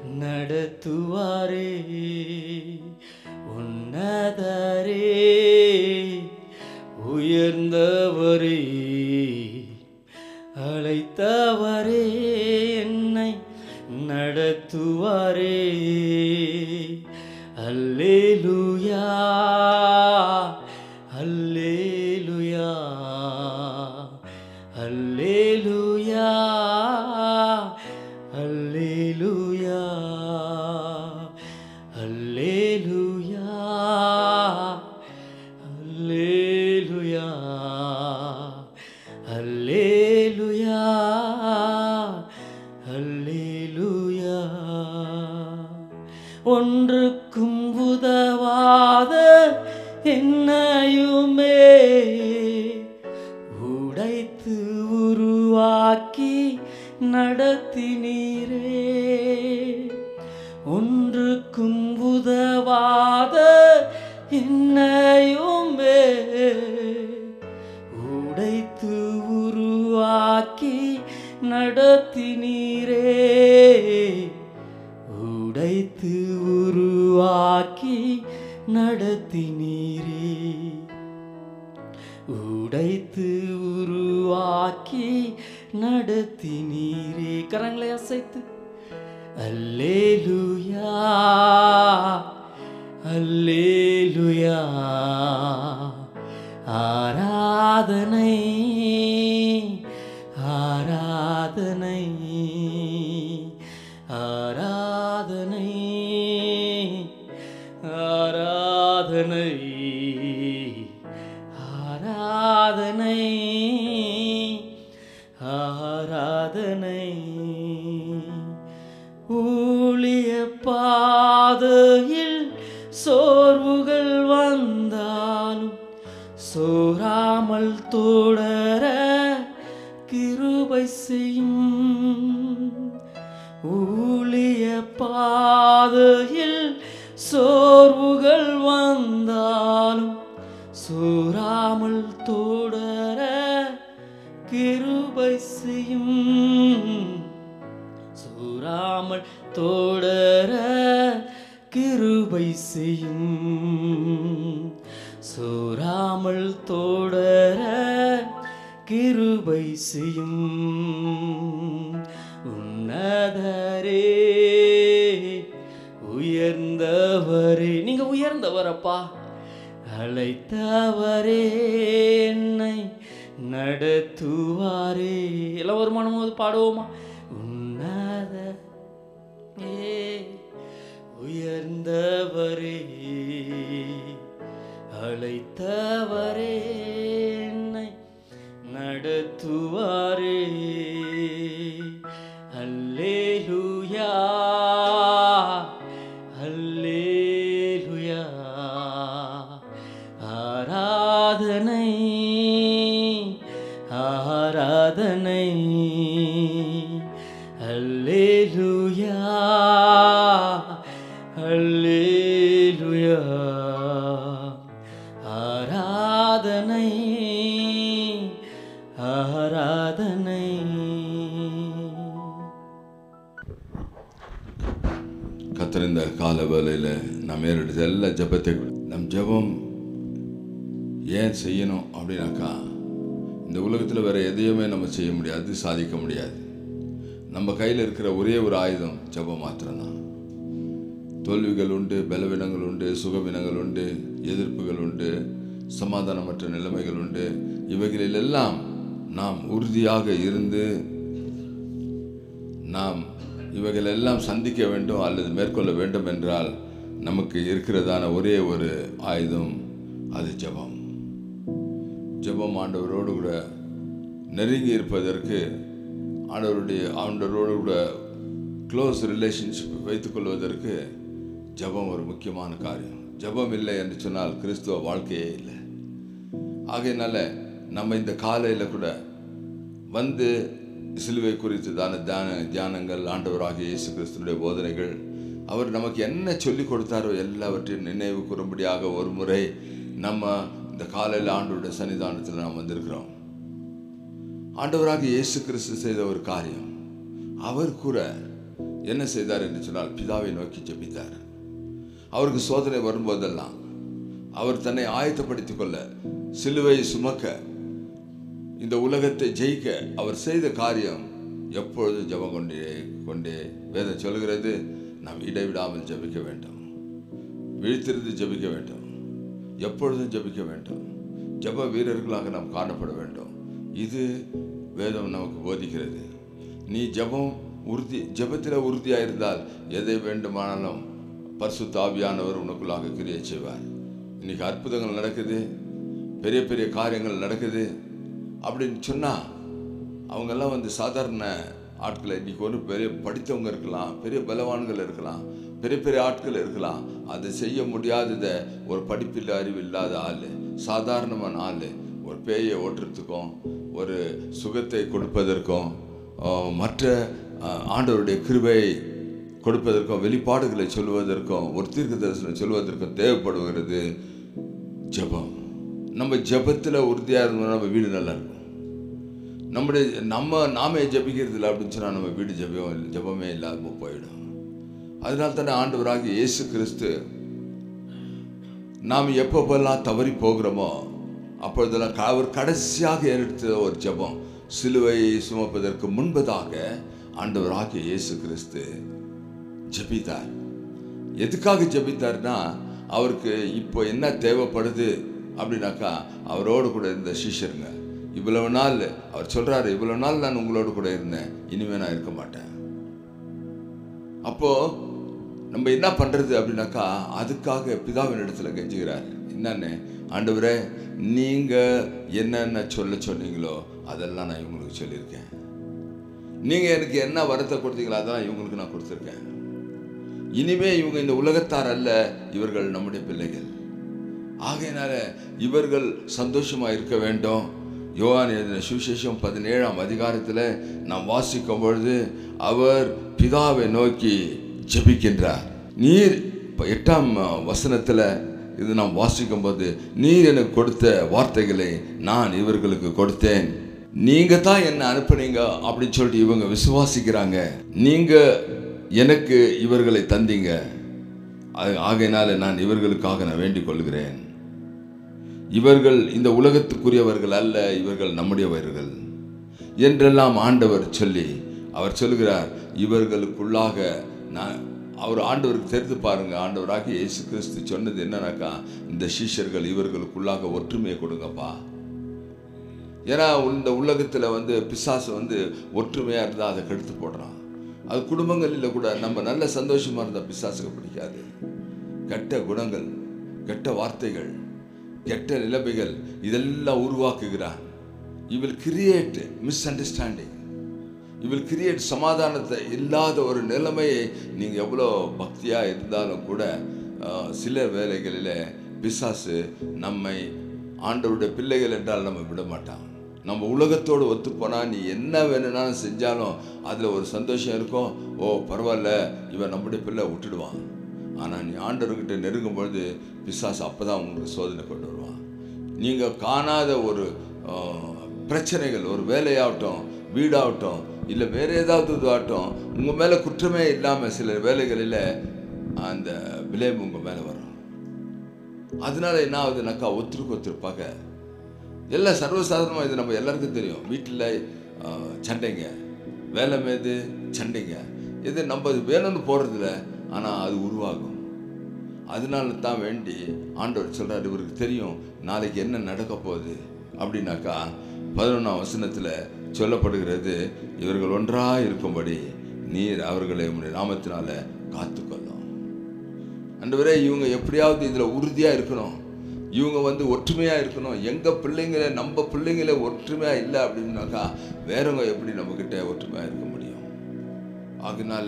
நடத்துவாரே உன்னதரே உயர்ந்தவரே அழைத்தவரே என்னை நடத்துவாரே அல்லேலூயா அல்லேலூயா அல்லேலூயா அல்லேலூயா அல்லேலூயா அல்லேலூயா அல்லேலூயா அல்லேலூயா ஒன்றுக்கும் உதவாத என்னையுமே உடைத்து உருவாக்கி நடத்தினீரே ஒன்றுக்கும் உதவாத என்னையுமே உடைத்து உருவாக்கி நடத்தினீரே உடைத்து உருவாக்கி நடத்தினீரே உடைத்து உருவாக்கி நடத்தினீரே கரங்களை அசைத்து அல்லேலூயா அல்லேலூயா ஆராதனை ஆராதனை ஆராதனை ஆராதனை ஆராதனை ஆராதனை ஊழிய பாதையில் சோர்வுகள் வந்தாலும் சோராமல் தொடர கிருபை செய்யும் ஊழிய பாதையில் சோர்வுகள் வந்தாலும் சோராமல் தொடர கிருபை செய்யும் சூறாமல் தொடர கிருபை செய்யும் சூறாமல் தொடர கிருபை செய்யும் உன்னதரே உயர்ந்தவரே நீங்க உயர்ந்தவரப்பா அழைத்தவரே என்னை நடத்துவாரே எல்லாம் ஒரு மனம் போது பாடுவோமா உன்னத ஏ உயர்ந்தவரே அழைத்தவரே என்னை நடத்துவாரே அல்லேலூயா அல்லேலூயா ஆராதனை ஆராதனை அல்லேலூயா அல்லேலூயா ஆராதனை ஆராதனை கத்தர் இந்த கால வேலையில் நம்ம ஏறெடுத்த எல்லா ஜெபத்தை நம் ஜெபம் ஏன் செய்யணும் அப்படின்னாக்கா இந்த உலகத்தில் வேற எதையுமே நம்ம செய்ய முடியாது சாதிக்க முடியாது நம்ம கையில் இருக்கிற ஒரே ஒரு ஆயுதம் ஜெபம் மாத்திரம்தான் தோல்விகள் உண்டு பலவீனங்கள் உண்டு சுகவீனங்கள் உண்டு எதிர்ப்புகள் உண்டு சமாதானமற்ற நிலைமைகள் உண்டு இவைகளிலெல்லாம் நாம் உறுதியாக இருந்து நாம் இவைகளெல்லாம் சந்திக்க வேண்டும் அல்லது மேற்கொள்ள வேண்டும் என்றால் நமக்கு இருக்கிறதான ஒரே ஒரு ஆயுதம் அது ஜெபம் ஜெபம் ஆண்டவரோடு கூட நெருங்கி இருப்பதற்கு ஆண்டவருடைய ஆண்டவரோடு கூட க்ளோஸ் ரிலேஷன்ஷிப் வைத்துக்கொள்வதற்கு ஜெபம் ஒரு முக்கியமான காரியம் ஜெபம் இல்லை என்று சொன்னால் கிறிஸ்துவ வாழ்க்கையே இல்லை ஆகையினால நம்ம இந்த காலையில் கூட வந்து சிலுவை குறித்து தான தியான தியானங்கள் ஆண்டவராகிய இயேசு கிறிஸ்துனுடைய போதனைகள் அவர் நமக்கு என்ன சொல்லி கொடுத்தாரோ எல்லாவற்றையும் நினைவு கூறும்படியாக ஒரு முறை நம்ம இந்த காலையில் ஆண்டவருடைய சன்னிதானத்தில் நாம் வந்திருக்கிறோம் ஆண்டவராக இயேசு கிறிஸ்து செய்த ஒரு காரியம் அவர் கூட என்ன செய்தார் என்று சொன்னால் பிதாவை நோக்கி ஜெபித்தார் அவருக்கு சோதனை வரும்போதெல்லாம் அவர் தன்னை ஆயத்தப்படுத்திக் கொள்ள சிலுவையை சுமக்க இந்த உலகத்தை ஜெயிக்க அவர் செய்த காரியம் எப்பொழுதும் ஜெபம் கொண்டே கொண்டே வேதம் சொல்கிறது நாம் இடைவிடாமல் ஜெபிக்க வேண்டும் விழித்திருந்து ஜெபிக்க வேண்டும் எப்பொழுதும் ஜெபிக்க வேண்டும் ஜெப வீரர்களாக நாம் காணப்பட வேண்டும் இது வேதம் நமக்கு போதிக்கிறது நீ ஜெபம் உறுதி ஜெபத்தில் உறுதியாக இருந்தால் எதை வேண்டுமானாலும் பரிசுத்த ஆவியானவர் உனக்குள்ளாக கிரியை செய்வார் இன்னைக்கு அற்புதங்கள் நடக்குது பெரிய பெரிய காரியங்கள் நடக்குது அப்படின்னு சொன்னால் அவங்கெல்லாம் வந்து சாதாரண ஆட்களை இன்னைக்கு ஒரு பெரிய படித்தவங்க இருக்கலாம் பெரிய பலவான்கள் இருக்கலாம் பெரிய பெரிய ஆட்கள் இருக்கலாம் அதை செய்ய முடியாததை ஒரு படிப்பில் அறிவு இல்லாத ஆள் சாதாரணமான ஆள் ஒரு பேயை ஓட்டுறதுக்கும் ஒரு சுகத்தை கொடுப்பதற்கும் ஆஹ், மற்ற ஆஹ், ஆண்டவருடைய கிருபையை கொடுப்பதற்கும் வெளிப்பாடுகளை சொல்வதற்கும் ஒரு தீர்க்க தரிசனம் சொல்வதற்கும் தேவைப்படுகிறது ஜெபம் நம்ம ஜெபத்தில் உறுதியாக இருந்தோம்னா நம்ம வீடு நல்லா இருக்கும் நம்முடைய நம்ம நாமே ஜெபிக்கிறது இல்லை அப்படின்னு சொன்னால் நம்ம வீடு ஜெபம் இல்லை ஜெபமே இல்லாமல் போயிடும் அதனால தானே ஆண்டவராக இயேசு கிறிஸ்து நாம் எப்பப்பெல்லாம் தவறி போகிறோமோ அப்பொழுதெல்லாம் க- அவர் கடைசியாக எடுத்த ஒரு ஜெபம் சிலுவையை சுமப்பதற்கு முன்பதாக ஆண்டவராகிய இயேசு கிறிஸ்து ஜெபித்தார் எதுக்காக ஜெபித்தார்னா அவருக்கு இப்போ என்ன தேவைப்படுது அப்படின்னாக்கா அவரோடு கூட இருந்த சிஷ்யருங்க இவ்வளவு நாள் அவர் சொல்றாரு இவ்வளவு நாள் நான் உங்களோடு கூட இருந்தேன் இனிமே நான் இருக்க மாட்டேன் அப்போ நம்ம என்ன பண்றது அப்படின்னாக்கா அதுக்காக பிதாவின் இடத்துல கெஞ்சுகிறார் என்னன்னு ஆண்டவரே நீங்க என்னென்ன சொல்ல சொன்னீங்களோ அதெல்லாம் நான் இவங்களுக்கு சொல்லியிருக்கேன் நீங்க எனக்கு என்ன வரத்தை கொடுத்தீங்களோ அதெல்லாம் இவங்களுக்கு நான் கொடுத்துருக்கேன் இனிமே இவங்க இந்த உலகத்தார் அல்ல இவர்கள் நம்முடைய பிள்ளைகள் ஆகையினால இவர்கள் சந்தோஷமா இருக்க வேண்டும் யோவான் எழுதின சுவிசேஷம் பதினேழாம் அதிகாரத்தில் நாம் வாசிக்கும் பொழுது அவர் பிதாவை நோக்கி ஜெபிக்கின்றார் நீர் இப்ப எட்டாம் வசனத்தில் இது நாம் வாசிக்கும் போது நீர் எனக்கு கொடுத்த வார்த்தைகளை நான் இவர்களுக்கு கொடுத்தேன் நீங்க தான் என்ன அனுப்புனீங்க அப்படின்னு சொல்லிட்டு இவங்க விசுவாசிக்கிறாங்க நீங்க எனக்கு இவர்களை தந்தீங்க ஆக- ஆகையினால நான் இவர்களுக்காக நான் வேண்டிக் கொள்கிறேன் இவர்கள் இந்த உலகத்துக்குரியவர்கள் அல்ல இவர்கள் நம்முடையவர்கள் என்றெல்லாம் ஆண்டவர் சொல்லி அவர் சொல்கிறார் இவர்களுக்குள்ளாக நான் அவர் ஆண்டவருக்கு தெரிந்து பாருங்க ஆண்டவராகிய இயேசு கிறிஸ்து சொன்னது என்னன்னாக்கா இந்த சீஷர்கள் இவர்களுக்குள்ளாக ஒற்றுமையை கொடுங்கப்பா ஏன்னா இந்த உலகத்தில் வந்து பிசாசு வந்து ஒற்றுமையாக இருந்தால் அதை கெடுத்து போடுறான் அது குடும்பங்களில் கூட நம்ம நல்ல சந்தோஷமாக இருந்தால் பிசாசுக்கு பிடிக்காது கெட்ட குணங்கள் கெட்ட வார்த்தைகள் கெட்ட நிலைமைகள் இதெல்லாம் உருவாக்குகிறான் evil create misunderstanding evil create சமாதானத்தை இல்லாத ஒரு நிலைமையை நீங்கள் எவ்வளோ பக்தியாக இருந்தாலும் கூட ஆஹ், சில வேளைகளில் பிசாசு நம்மை ஆண்டவருடைய பிள்ளைகள் என்றால் நம்ம விட மாட்டான் நம்ம உலகத்தோடு ஒத்துப்போனால் நீ என்ன வேணும்னாலும் செஞ்சாலும் அதில் ஒரு சந்தோஷம் இருக்கும் ஓ பரவாயில்ல இவன் நம்முடைய பிள்ளை விட்டுடுவான் ஆனால் நீ ஆண்டவர்கிட்ட நெருங்கும் பொழுது பிசாசு அப்போ தான் உங்களுக்கு சோதனை கொண்டு வருவான் நீங்கள் காணாத ஒரு ஆஹ், பிரச்சனைகள் ஒரு வேலையாகட்டும் வீடாகட்டும் இல்லை வேறு ஏதாவது இதுவாகட்டும் உங்கள் மேலே குற்றமே இல்லாமல் சில வேலைகளில் அந்த விளைவு உங்கள் மேலே வரும் அதனால என்ன ஆகுதுனாக்கா ஒருத்தருக்கு ஒருத்தர் பகை எல்லாம் சர்வசாதாரணமாக இது நம்ம எல்லாருக்கும் தெரியும் வீட்டில் சண்டைங்க வேலை மீது சண்டைங்க இது நம்ம இது வேணும்னு போகிறதில்ல ஆனால் அது உருவாகும் அதனால தான் வேண்டி ஆண்டவர் சொல்றாரு இவருக்கு தெரியும் நாளைக்கு என்ன நடக்க போகுது அப்படின்னாக்கா பதினொன்றாம் வசனத்தில் சொல்லப்படுகிறது இவர்கள் ஒன்றாக இருக்கும்படி நீர் அவர்களை உம்முடைய நாமத்தினால காத்துக்கொள்ளும் ஆண்டவரே இவங்க எப்படியாவது இதில் உறுதியாக இருக்கணும் இவங்க வந்து ஒற்றுமையாக இருக்கணும் எங்கள் பிள்ளைங்கள நம்ம பிள்ளைங்கள ஒற்றுமையாக இல்லை அப்படின்னாக்கா வேறவங்க எப்படி நம்மக்கிட்ட ஒற்றுமையாக இருக்க முடியும் அதனால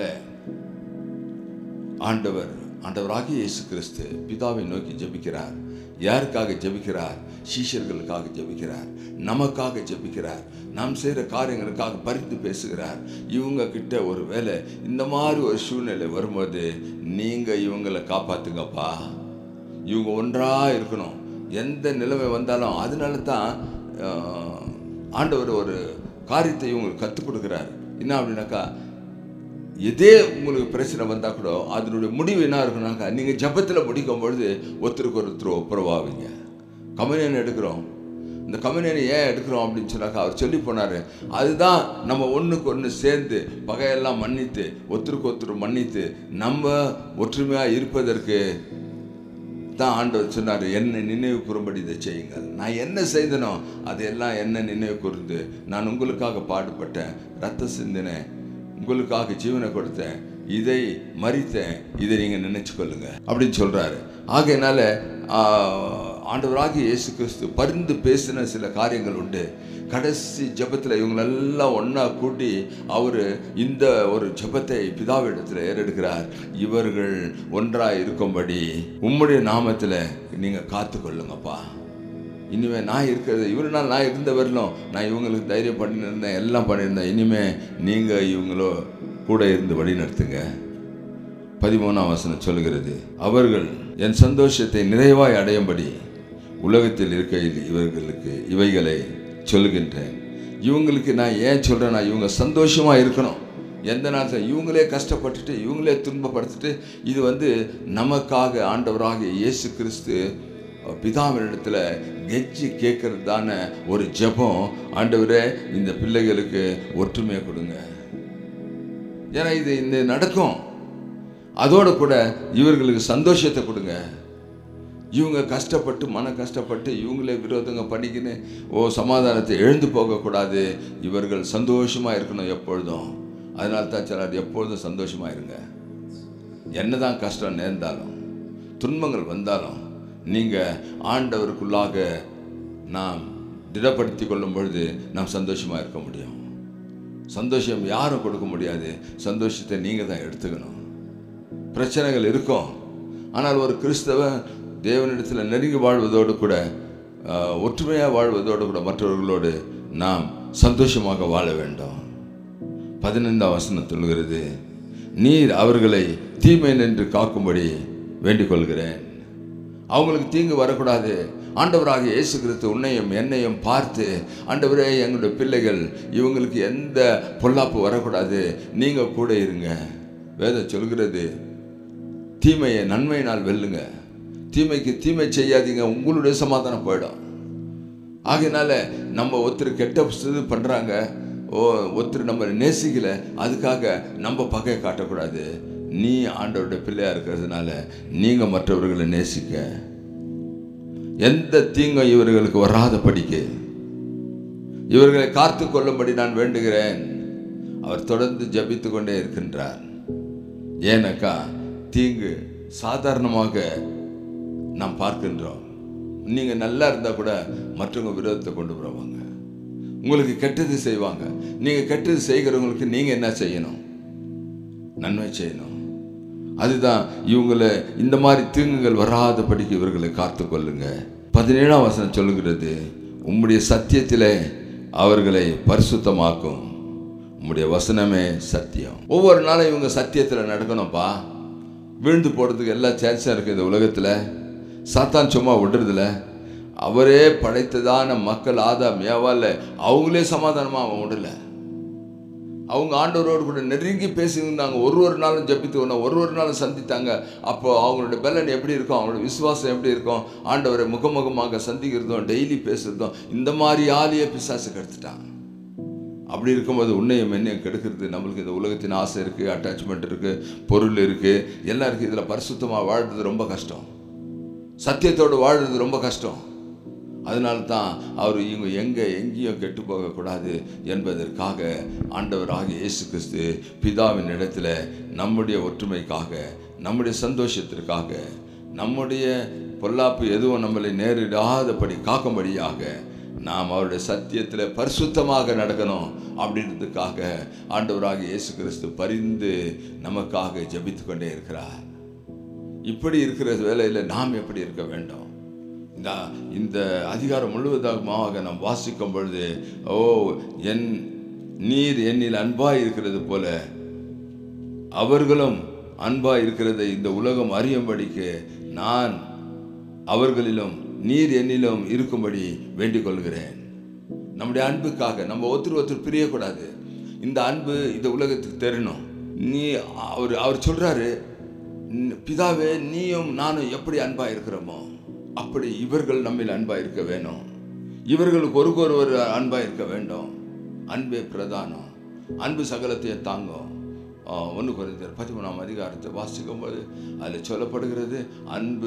ஆண்டவர் ஆண்டவராகிய இயேசு கிறிஸ்து பிதாவை நோக்கி ஜெபிக்கிறார் யாருக்காக ஜெபிக்கிறார் சீஷர்களுக்காக ஜெபிக்கிறார் நமக்காக ஜெபிக்கிறார் நாம் செய்கிற காரியங்களுக்காக பரிந்து பேசுகிறார் இவங்க கிட்ட ஒரு வேலை இந்த மாதிரி ஒரு சூழ்நிலை வரும்போது நீங்கள் இவங்களை காப்பாத்துங்கப்பா இவங்க ஒன்றாக இருக்கணும் எந்த நிலைமை வந்தாலும் அதனால தான் ஆஹ், ஆண்டவர் ஒரு காரியத்தை இவங்களுக்கு கற்றுக் கொடுக்குறாரு என்ன அப்படின்னாக்கா எதே உங்களுக்கு பிரச்சனை வந்தால் கூட அதனுடைய முடிவு என்ன இருக்குனாக்கா நீங்கள் ஜபத்தில் முடிக்கும் பொழுது ஒருத்தருக்கு ஒருத்தர் ஒப்புரவாவீங்க கம்யூனியன் எடுக்கிறோம் இந்த கம்யூனியனை ஏன் எடுக்கிறோம் அப்படின்னு சொன்னாக்கா அவர் சொல்லி போனார் அதுதான் நம்ம ஒன்றுக்கு ஒன்று சேர்ந்து பகையெல்லாம் மன்னித்து ஒருத்தருக்கு ஒருத்தர் மன்னித்து நம்ம ஒற்றுமையாக இருப்பதற்கு தான் ஆண்டவர் சொன்னார் என்ன நினைவு கூறும்படி இதை செய்யுங்கள் நான் என்ன செய்தனோ அதையெல்லாம் என்ன நினைவு கூர்ந்து நான் உங்களுக்காக பாடுபட்டேன் ரத்த சிந்தினேன் உங்களுக்காக ஜீவனை கொடுத்தேன் இதை மறித்தேன் இதை நீங்கள் நினைச்சு கொள்ளுங்க அப்படின்னு சொல்றாரு ஆகையினால ஆஹ், ஆண்டவராகிய இயேசு கிறிஸ்து பரிந்து பேசின சில காரியங்கள் உண்டு கடைசி ஜெபத்தில் இவங்களெல்லாம் ஒன்றா கூட்டி அவர் இந்த ஒரு ஜெபத்தை பிதாவிடத்தில் ஏறெடுக்கிறார் இவர்கள் ஒன்றாக இருக்கும்படி உம்முடைய நாமத்தில் நீங்கள் காத்து கொள்ளுங்கப்பா இனிமே நான் இருக்கிறது இவ்வளோ நாள் நான் இருந்த வரலும் நான் இவங்களுக்கு தைரியம் பண்ணியிருந்தேன் எல்லாம் பண்ணியிருந்தேன் இனிமே நீங்கள் இவங்களோ கூட இருந்து வழி நடத்துங்க பதிமூணாம் வசனம் சொல்கிறது அவர்கள் என் சந்தோஷத்தை நிறைவாய் அடையும்படி உலகத்தில் இருக்கையில் இவர்களுக்கு இவைகளை சொல்லுகின்றேன் இவங்களுக்கு நான் ஏன் சொல்கிறேன்னா இவங்க சந்தோஷமாக இருக்கணும் எந்த நேரத்தில் இவங்களே கஷ்டப்பட்டுட்டு இவங்களே துன்பப்படுத்திட்டு இது வந்து நமக்காக ஆண்டவராக இயேசு கிறிஸ்து பிதாவினிடத்தில் கெஞ்சி கேட்கறது தானே ஒரு ஜெபம் ஆண்டவரே இந்த பிள்ளைகளுக்கு ஒற்றுமையை கொடுங்க ஏன்னா இது இந்த நடக்கும் அதோட கூட இவர்களுக்கு சந்தோஷத்தை கொடுங்க இவங்க கஷ்டப்பட்டு மன கஷ்டப்பட்டு இவங்களே விரோதங்க பண்ணிக்கின்னு ஓ சமாதானத்தை எழுந்து போகக்கூடாது இவர்கள் சந்தோஷமாக இருக்கணும் எப்பொழுதும் அதனால தான் சிலர் எப்பொழுதும் சந்தோஷமாக இருங்க என்னதான் கஷ்டம் நேர்ந்தாலும் துன்பங்கள் வந்தாலும் நீங்கள் ஆண்டவருக்குள்ளாக நாம் திடப்படுத்தி கொள்ளும் பொழுது நாம் சந்தோஷமாக இருக்க முடியும் சந்தோஷம் யாரும் கொடுக்க முடியாது சந்தோஷத்தை நீங்கள் தான் எடுத்துக்கணும் பிரச்சனைகள் இருக்கும் ஆனால் ஒரு கிறிஸ்தவன் தேவனிடத்தில் நெருங்கி வாழ்வதோடு கூட ஆஹ், ஒற்றுமையாக வாழ்வதோடு கூட மற்றவர்களோடு நாம் சந்தோஷமாக வாழ வேண்டும் பதினைந்தாம் வசனம் சொல்கிறது நீர் அவர்களை தீமை நின்று காக்கும்படி வேண்டிக் கொள்கிறேன் அவங்களுக்கு தீங்கு வரக்கூடாது ஆண்டவராக இயேசு கிறிஸ்து உன்னையும் என்னையும் பார்த்து ஆண்டவரே எங்களுடைய பிள்ளைகள் இவங்களுக்கு எந்த பொல்லாப்பு வரக்கூடாது நீங்கள் கூட இருங்க வேதம் சொல்கிறது தீமையை நன்மையினால் வெல்லுங்க தீமைக்கு தீமை செய்யாதீங்க உங்களுடைய சமாதானம் போயிடும் ஆகையினால நம்ம ஒருத்தர் கெட்ட இது பண்ணுறாங்க ஓ ஒருத்தர் நம்ம நேசிக்கல அதுக்காக நம்ம பகையை காட்டக்கூடாது நீ ஆண்டவருடைய பிள்ளையா இருக்கிறதுனால நீங்கள் மற்றவர்களை நேசிக்க எந்த தீங்கும் இவர்களுக்கு வராத படிக்க இவர்களை காத்து கொள்ளும்படி நான் வேண்டுகிறேன் அவர் தொடர்ந்து ஜபித்து கொண்டே இருக்கின்றார் ஏனக்கா தீங்கு சாதாரணமாக நாம் பார்க்கின்றோம் நீங்கள் நல்லா இருந்தால் கூட மற்றவங்க விரோதத்தை கொண்டு வருவாங்க உங்களுக்கு கெட்டது செய்வாங்க நீங்கள் கெட்டது செய்கிறவங்களுக்கு நீங்கள் என்ன செய்யணும் நன்மை செய்யணும் அதுதான் இவங்களை இந்த மாதிரி தீங்குகள் வராதபடிக்கு இவர்களை காத்து கொள்ளுங்க பதினேழாம் வசனம் சொல்லுகிறது உம்முடைய சத்தியத்திலே அவர்களை பரிசுத்தமாக்கும் உம்முடைய வசனமே சத்தியம் ஒவ்வொரு நாளும் இவங்க சத்தியத்தில் நடக்கணும்ப்பா விழுந்து போடுறதுக்கு எல்லா சான்ஸும் இருக்குது இந்த உலகத்தில் சாத்தான் சும்மா விடுறதில்ல அவரே படைத்ததான மக்கள் ஆதாம் ஏவால அவங்களே சமாதானமாக அவன் விடல அவங்க ஆண்டவரோடு கூட நெருங்கி பேசியிருந்தாங்க ஒரு ஒரு நாளும் ஜபித்து ஒன்று ஒரு ஒரு நாளும் சந்தித்தாங்க அப்போ அவங்களோட பலன் எப்படி இருக்கும் அவங்களோட விசுவாசம் எப்படி இருக்கும் ஆண்டவரை முகமுகமாக சந்திக்கிறதும் டெய்லி பேசுறதும் இந்த மாதிரி ஆளியே பிசாசு கெடுத்துட்டான் அப்படி இருக்கும்போது உன்னையும் என்னையும் கெடுக்கிறது நம்மளுக்கு இந்த உலகத்தின் ஆசை இருக்குது அட்டாச்மெண்ட் இருக்குது பொருள் இருக்குது எல்லாம் இருக்குது இதில் பரிசுத்தமாக வாழ்றது ரொம்ப கஷ்டம் சத்தியத்தோடு வாழ்றது ரொம்ப கஷ்டம் அதனால தான் அவர் இவங்க எங்கே எங்கேயும் கெட்டு போகக்கூடாது என்பதற்காக ஆண்டவராக இயேசு கிறிஸ்து பிதாவின் இடத்துல நம்முடைய ஒற்றுமைக்காக நம்முடைய சந்தோஷத்திற்காக நம்முடைய பொல்லாப்பு எதுவும் நம்மளை நேரிடாதபடி காக்கும்படியாக நாம் அவருடைய சத்தியத்தில் பரிசுத்தமாக நடக்கணும் அப்படின்றதுக்காக ஆண்டவராக இயேசு கிறிஸ்து பரிந்து நமக்காக ஜெபித்து கொண்டே இருக்கிறார் இப்படி இருக்கிற வேலையில் நாம் எப்படி இருக்க வேண்டும் இந்த இந்த அதிகாரம் முழுவதாக நாம் வாசிக்கும் பொழுது ஓ என் நீர் என்னில் அன்பாய் இருக்கிறது போல அவர்களும் அன்பாய் இருக்கிறதை இந்த உலகம் அறியும்படிக்கு நான் அவர்களிலும் நீர் என்னிலும் இருக்கும்படி வேண்டிக் கொள்கிறேன் நம்முடைய அன்புக்காக நம்ம ஒருத்தர் ஒருத்தர் பிரியக்கூடாது இந்த அன்பு இந்த உலகத்துக்கு தெரியணும் நீ அவர் அவர் சொல்றாரு "ந- பிதாவே நீயும் நானும் எப்படி அன்பா இருக்கிறோமோ அப்படி இவர்கள் நம்மில் அன்பா இருக்க வேணும் இவர்களுக்கு ஒருவொருவர் அன்பா இருக்க வேண்டும் அன்பே பிரதானம் அன்பு சகலத்தை தாங்கும் ஒன்று குறைந்தர் பதிமூணாம் அதிகாரத்தை வாசிக்கும் போது அதில் சொல்லப்படுகிறது அன்பு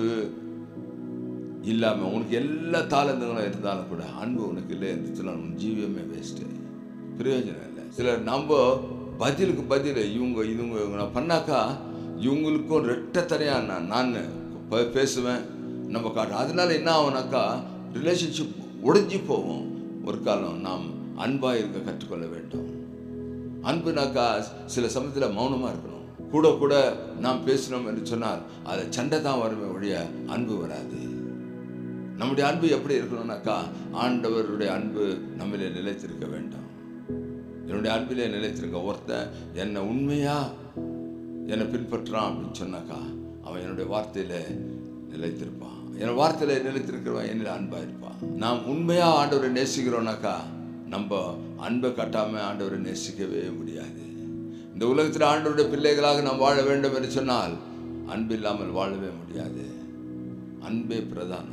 இல்லாமல் உனக்கு எல்லா தாளந்துங்களும் இருந்தாலும் கூட அன்பு உனக்கு இல்லை இருந்துச்சுன்னா உன் ஜீவியமே வேஸ்ட்டு பிரயோஜனம் இல்லை சிலர் நம்ம பதிலுக்கு பதில் இவங்க இவங்க இவங்க நான் பண்ணாக்கா இவங்களுக்கும் ரெட்டத்தனையாக நான் நான் ப- பேசுவேன் நம்ம காட்டும் அதனால என்ன ஆகுனாக்கா ரிலேஷன்ஷிப் உடைஞ்சி போவோம் ஒரு காலம் நாம் அன்பாக இருக்க கற்றுக்கொள்ள வேண்டும் அன்புனாக்கா சில சமயத்தில் மௌனமாக இருக்கணும் கூட கூட நாம் பேசினோம் என்று சொன்னால் அதில் சண்டை தான் வருமே ஒழிய அன்பு வராது நம்முடைய அன்பு எப்படி இருக்கணும்னாக்கா ஆண்டவருடைய அன்பு நம்மிலே நிலைத்திருக்க வேண்டும் என்னுடைய அன்பிலே நிலைத்திருக்க ஒருத்தன் என்னை உண்மையா என்னை பின்பற்றுறான் அப்படின்னு சொன்னாக்கா அவன் என்னுடைய வார்த்தையில நிலைத்திருப்பான் என் வார்த்தையில நிலைத்திருக்கிறவன் என்னில் அன்பா இருப்பான் நாம் உண்மையா ஆண்டவரை நேசிக்கிறோம்னாக்கா நம்ம அன்பை கட்டாம ஆண்டவரை நேசிக்கவே முடியாது இந்த உலகத்தில் ஆண்டவருடைய பிள்ளைகளாக நாம் வாழ வேண்டும் என்று சொன்னால் அன்பு இல்லாமல் வாழவே முடியாது அன்பே பிரதானம்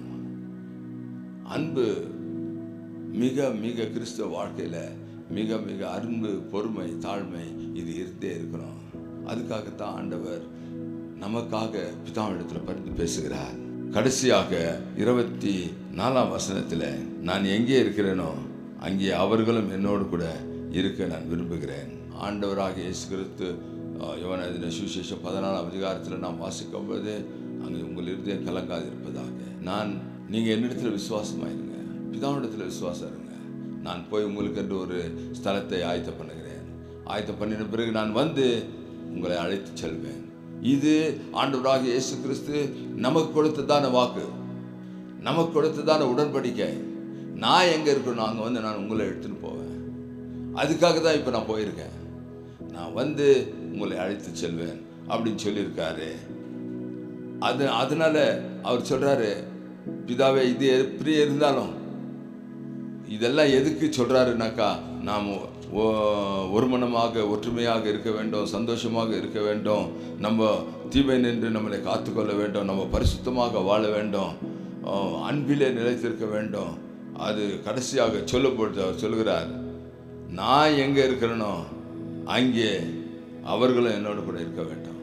அன்பு மிக மிக கிறிஸ்தவ வாழ்க்கையில மிக மிக அன்பு பொறுமை தாழ்மை இது இருந்தே இருக்கணும் அதுக்காகத்தான் ஆண்டவர் நமக்காக பிதாவிடத்தில் பரிந்து பேசுகிறார் கடைசியாக இருபத்தி நாலாம் வசனத்தில் நான் எங்கே இருக்கிறேனோ அங்கே அவர்களும் என்னோடு கூட இருக்க நான் விரும்புகிறேன் ஆண்டவராக இயேசு கிறிஸ்து யுவன சுவிசேஷம் பதினாலாம் அதிகாரத்தில் நாம் வாசிக்கும் போது அங்கே உங்கள் இருதயம் கலங்காது இருப்பதாக நான் நீங்கள் என்னிடத்தில் விசுவாசமாயிருங்க பிதாவிடத்தில் விசுவாசம் இருங்க நான் போய் உங்களுக்கு என்று ஒரு ஸ்தலத்தை ஆயத்தம் பண்ணுகிறேன் ஆயத்தம் பண்ணின பிறகு நான் வந்து உங்களை அழைத்து செல்வேன் இது ஆண்டவராக இயேசு கிறிஸ்து நமக்கு கொடுத்ததான வாக்கு நமக்கு கொடுத்ததான உடன்படிக்கை நான் எங்கே இருக்கணும் அங்கே வந்து நான் உங்களை எடுத்துன்னு போவேன் அதுக்காக தான் இப்போ நான் போயிருக்கேன் நான் வந்து உங்களை அழைத்து செல்வேன் அப்படின்னு சொல்லியிருக்காரு அது அதனால அவர் சொல்றாரு பிதாவே இது எப்படி இருந்தாலும் இதெல்லாம் எதுக்கு சொல்றாருனாக்கா நாம் ஒ- ஒருமனமாக ஒற்றுமையாக இருக்க வேண்டும் சந்தோஷமாக இருக்க வேண்டும் நம்ம தீமை நின்று நம்மளை காத்துக்கொள்ள வேண்டும் நம்ம பரிசுத்தமாக வாழ வேண்டும் ஓ, அன்பிலே நிலைத்திருக்க வேண்டும் அது கடைசியாக சொல்லப்பட்டு அவர் சொல்கிறார் நான் எங்கே இருக்கிறேனோ அங்கே அவர்களும் என்னோடு கூட இருக்க வேண்டும்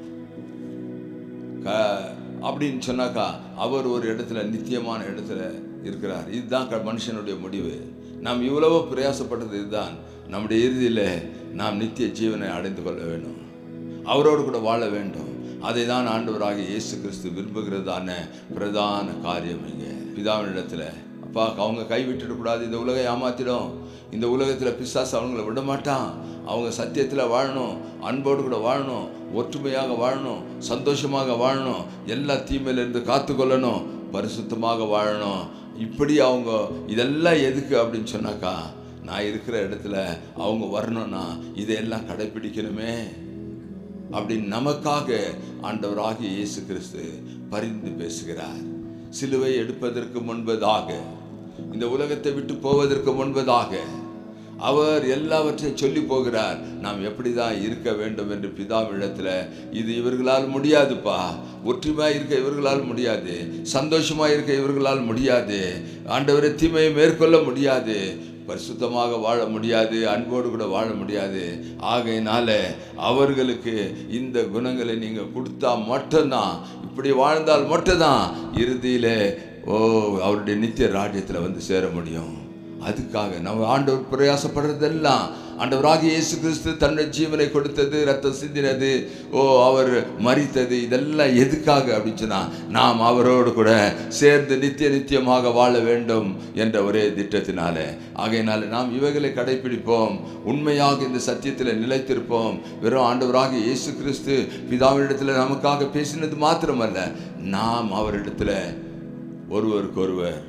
க அப்படின்னு சொன்னாக்கா அவர் ஒரு இடத்துல நித்தியமான இடத்துல இருக்கிறார் இதுதான் க- மனுஷனுடைய முடிவு நாம் இவ்வளவோ பிரயாசப்பட்டது இதுதான் நம்முடைய இறுதியில் நாம் நித்திய ஜீவனை அடைந்து கொள்ள வேண்டும் அவரோடு கூட வாழ வேண்டும் அதை தான் ஆண்டவராக இயேசு கிறிஸ்து விரும்புகிறதான பிரதான காரியம் இங்கே பிதாவினிடத்தில் அப்பா அவங்க கை விட்டுடக்கூடாது இந்த உலகை ஏமாத்திடும் இந்த உலகத்தில் பிசாசு அவங்கள விட மாட்டான் அவங்க சத்தியத்தில் வாழணும் அன்போடு கூட வாழணும் ஒற்றுமையாக வாழணும் சந்தோஷமாக வாழணும் எல்லா தீமையிலிருந்து காத்துக்கொள்ளணும் பரிசுத்தமாக வாழணும் இப்படி அவங்க இதெல்லாம் எதுக்கு அப்படின்னு சொன்னாக்கா நான் இருக்கிற இடத்துல அவங்க வரணும்னா இதையெல்லாம் கடைப்பிடிக்கணுமே அப்படின்னு நமக்காக ஆண்டவராகிய இயேசு கிறிஸ்து பரிந்து பேசுகிறார் சிலுவை எடுப்பதற்கு முன்பதாக இந்த உலகத்தை விட்டு போவதற்கு முன்பதாக அவர் எல்லாவற்றையும் சொல்லி போகிறார் நாம் எப்படி தான் இருக்க வேண்டும் என்று பிதாவிடத்தில் இது இவர்களால் முடியாதுப்பா ஒற்றுமையாக இருக்க இவர்களால் முடியாது சந்தோஷமாக இருக்க இவர்களால் முடியாது ஆண்டவரை தீமையை மேற்கொள்ள முடியாது பரிசுத்தமாக வாழ முடியாது அன்போடு கூட வாழ முடியாது ஆகையினால அவர்களுக்கு இந்த குணங்களை நீங்கள் கொடுத்தா மட்டும்தான் இப்படி வாழ்ந்தால் மட்டும்தான் இறுதியில் ஓ அவருடைய நித்திய ராஜ்யத்தில் வந்து சேர முடியும் அதுக்காக நம்ம ஆண்டவர் பிரயாசப்படுறதெல்லாம் ஆண்டவராகிய இயேசு கிறிஸ்து தன்னுடைய ஜீவனை கொடுத்தது ரத்தம் சிந்தினது ஓ அவர் மரித்தது இதெல்லாம் எதுக்காக அப்படின்னு சொன்னா நாம் அவரோடு கூட சேர்ந்து நித்திய நித்தியமாக வாழ வேண்டும் என்ற ஒரே திட்டத்தினால ஆகையினால நாம் இவைகளை கடைபிடிப்போம் உண்மையாக இந்த சத்தியத்தில் நிலைத்திருப்போம் வெறும் ஆண்டவராகிய இயேசு கிறிஸ்து பிதாவினிடத்தில் நமக்காக பேசினது மாத்திரமல்ல நாம் அவரிடத்துல ஒருவருக்கொருவர்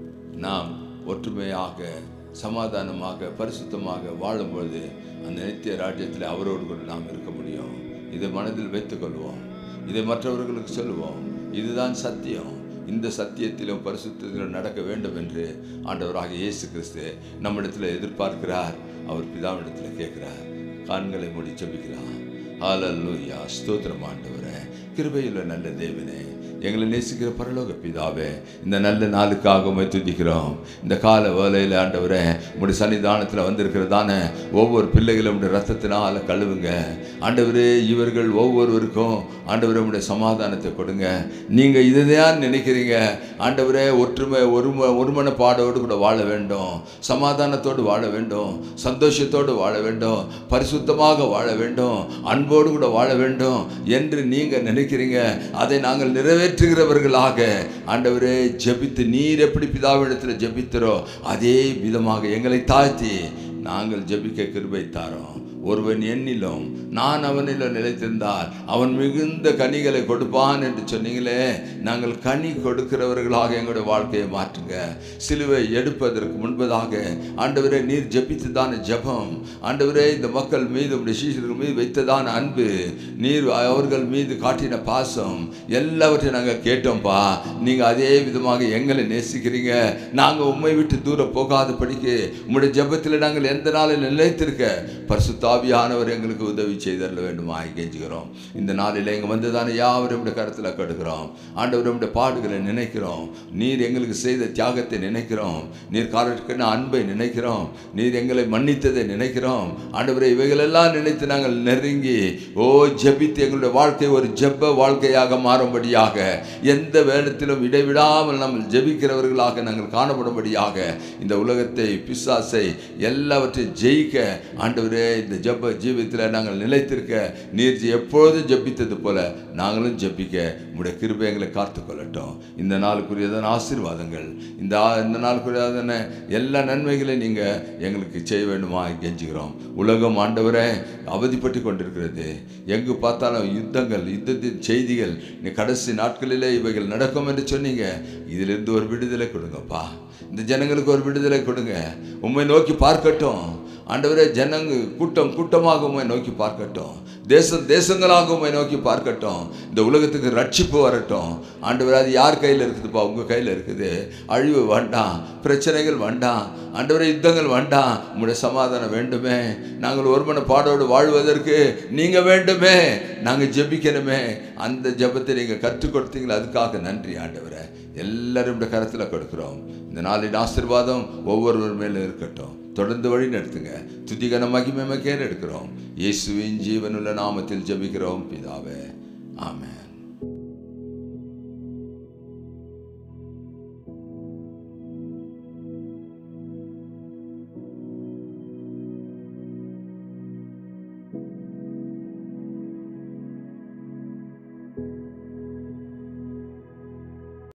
நாம் ஒற்றுமையாக சமாதானமாக பரிசுத்தமாக வாழும்பொழுது அந்த நித்திய ராஜ்யத்தில் அவரோடு கூட நாம் இருக்க முடியும் இதை மனதில் வைத்துக்கொள்வோம் இதை மற்றவர்களுக்கு சொல்லுவோம் இதுதான் சத்தியம் இந்த சத்தியத்திலும் பரிசுத்தத்திலும் நடக்க வேண்டும் என்று ஆண்டவராக இயேசு கிறிஸ்து நம்மிடத்தில் எதிர்பார்க்கிறார் அவர் பிதாவிடத்தில் கேட்கிறார் கண்களை மூடி ஜெபிக்கலாம் ஹalleluya ஸ்தோத்திரம் ஆண்டவரே கிருபையுள்ள நல்ல தேவனே எங்களை நேசிக்கிற பரலோக பிதாவே இந்த நல்ல நாளுக்காக உம்மை துதிக்கிறோம் இந்த கால வேலையில் ஆண்டவரே உடைய சன்னிதானத்தில் வந்திருக்கிறதான ஒவ்வொரு பிள்ளைகளும் உடைய ரத்தத்தினால கழுவுங்க ஆண்டவரே இவர்கள் ஒவ்வொருவருக்கும் ஆண்டவரே உடைய சமாதானத்தை கொடுங்க நீங்கள் இதைதான் நினைக்கிறீங்க ஆண்டவரே ஒற்றுமை ஒரும ஒருமனப்பாடோடு கூட வாழ வேண்டும் சமாதானத்தோடு வாழ வேண்டும் சந்தோஷத்தோடு வாழ வேண்டும் பரிசுத்தமாக வாழ வேண்டும் அன்போடு கூட வாழ வேண்டும் என்று நீங்கள் நினைக்கிறீங்க அதை நாங்கள் நிறைவேற்றுகிறவர்களாக ஆண்டவரே ஜெபித்து நீர் எப்படி பிதாவிடத்தில் ஜெபிக்கிறோ அதே விதமாக எங்களை தாழ்த்தி நாங்கள் ஜெபிக்க கிருபை தாரோம் ஒருவன் என்னிலும் நான் அவனிலும் நிலைத்திருந்தால் அவன் மிகுந்த கனிகளை கொடுப்பான் என்று சொன்னீங்களே நாங்கள் கனி கொடுக்கிறவர்களாக எங்களுடைய வாழ்க்கையை மாற்றுங்க சிலுவை எடுப்பதற்கு முன்பதாக ஆண்டவரே நீர் ஜெபித்து தான ஜெபம் ஆண்டவரே இந்த மக்கள் மீது உடைய சீஷர்கள் மீது வைத்ததான அன்பு நீர் அவர்கள் மீது காட்டின பாசம் எல்லாவற்றையும் நாங்கள் கேட்டோம்ப்பா நீங்கள் அதே விதமாக எங்களை நேசிக்கிறீங்க நாங்கள் உண்மை விட்டு தூரம் போகாதபடிக்கு உம்முடைய ஜெபத்தில் நாங்கள் எந்த நாளில் நிலைத்திருக்க பரிசுத்தாவியானவர் எங்களுக்கு உதவி செய்தரல வேண்டுமா கெஞ்சுகிறோம் இந்த நாளில் எங்கள் வந்ததான யாவரும் உடைய கருத்தில் கடுக்கிறோம் ஆண்டவர் உடைய பாடுகளை நினைக்கிறோம் நீர் எங்களுக்கு செய்த தியாகத்தை நினைக்கிறோம் நீர் காரட்டுக்கான அன்பை நினைக்கிறோம் நீர் எங்களை மன்னித்ததை நினைக்கிறோம் ஆண்டவரை இவைகளெல்லாம் நினைத்து நாங்கள் நெருங்கி ஓ ஜெபித்து எங்களுடைய வாழ்க்கை ஒரு ஜெப வாழ்க்கையாக மாறும்படியாக எந்த வேளத்திலும் இடைவிடாமல் நம்ம ஜெபிக்கிறவர்களாக நாங்கள் காணப்படும்படியாக இந்த உலகத்தை பிசாசை எல்லாவற்றையும் ஜெயிக்க ஆண்டவரே இந்த ஜெப ஜீவியத்தில் நாங்கள் நிலைத்திருக்க நீர் எப்பொழுதும் ஜெபித்தது போல நாங்களும் ஜெபிக்க உடைய கிருபை எங்களை காத்து கொள்ளட்டும் இந்த நாளுக்குரியதான ஆசீர்வாதங்கள் இந்த ஆ- இந்த நாளுக்குரியதான எல்லா நன்மைகளையும் நீங்கள் எங்களுக்கு செய்ய வேண்டுமா கெஞ்சுகிறோம் உலகம் ஆண்டவரே அவதிப்பட்டு கொண்டிருக்கிறது எங்கு பார்த்தாலும் யுத்தங்கள் யுத்தத்தின் செய்திகள் நீ கடைசி நாட்களிலே இவைகள் நடக்கும் என்று சொன்னீங்க இதிலிருந்து ஒரு விடுதலை கொடுங்கப்பா இந்த ஜனங்களுக்கு ஒரு விடுதலை கொடுங்க உண்மை நோக்கி பார்க்கட்டும் ஆண்டவரே ஜனங்க கூட்டம் கூட்டமாக உம்மை நோக்கி பார்க்கட்டும் தேசம் தேசங்களாக உம்மை நோக்கி பார்க்கட்டும் இந்த உலகத்துக்கு ரட்சிப்பு வரட்டும் ஆண்டவரே அது யார் கையில் இருக்குதுப்பா உங்கள் கையில் இருக்குது அழிவு வேண்டாம் பிரச்சனைகள் வேண்டாம் ஆண்டவரே யுத்தங்கள் வேண்டாம் உங்களுடைய சமாதானம் வேண்டுமே நாங்கள் ஒருமன பாடோடு வாழ்வதற்கு நீங்கள் வேண்டுமே நாங்கள் ஜெபிக்கணுமே அந்த ஜெபத்தை நீங்கள் கற்றுக் கொடுத்தீங்களா அதுக்காக நன்றி ஆண்டவரே எல்லாரும் இந்த கரத்தில் கொடுக்குறோம் இந்த நாளின் ஆசீர்வாதம் ஒவ்வொருவர் மேலும் இருக்கட்டும் தொடர்ந்து வழி நடத்துங்க துதிகன மகிமை கேர் எடுக்கிறோம் இயேசுவின் ஜீவனுள்ள நாமத்தில் ஜெபிக்கிறோம் பிதாவே ஆமென்